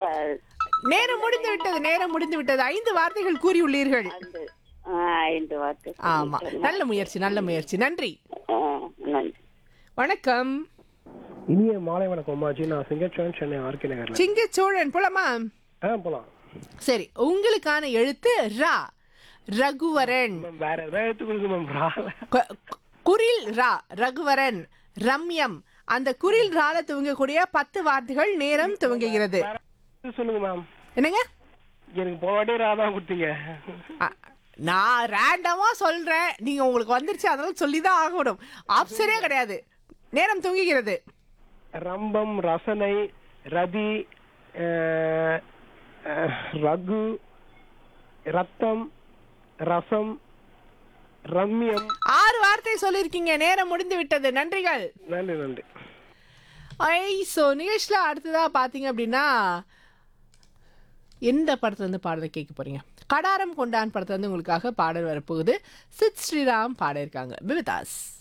நேரம் முடிந்து விட்டது நேரம் முடிந்து விட்டது ஐந்து வார்த்தைகள் கூறியுள்ளீர்கள் அந்த ஆ, ஐந்து வார்த்தை ஆமா நல்ல முயற்சி நல்ல முயற்சி நன்றி ஆ, நன்றி வணக்கம் இனிய மாலை வணக்கம் அம்மாஜி நான் சிங்கச்சோன் சென்னை ஆர்கே நகர்ல சிங்க சோழன் போலாமா ஆ போலாம் சரி உங்களுக்கான எழுத்து ரா ரகுவரன் மேம் வேற ஏதாவது எடுத்து கொடுங்க மேம் ரால கு- கு- குரில் ரா ரகுவரன் ரம்யம் அந்த குரில் ரால துவங்கக்கூடிய பத்து வார்த்தைகள் நேரம் துவங்குகிறது வேற ஏதாவது சொல்லுங்க மேம் என்னங்க எனக்கு போன வாட்டி ரா தான் கொடுத்தீங்க அ- நான் ரேண்டமா சொல்றேன் நீங்க உங்களுக்கு வந்துருச்சு அதனால சொல்லிதான் ஆகணும் ஆப்ஷனே கிடையாது நேரம் துவங்குகிறது ரம்பம் ரசனை ரதி அஹ், அஹ், ரகு ரத்தம் ரசம் ரம்யம் ஆறு வார்த்தை சொல்லியிருக்கீங்க நேரம் முடிந்து விட்டது நன்றிகள் நன்றி நன்றி ஐ ஸோ நிகழ்ச்சியில் அடுத்ததா பார்த்தீங்க அப்படின்னா எந்த படத்துல இருந்து பாடலை கேட்க போறீங்க கடாரம் கொண்டான் படத்துல இருந்து உங்களுக்காக பாடல் வரப்போகுது சித் ஸ்ரீராம் பாடியிருக்காங்க விவிதாஸ்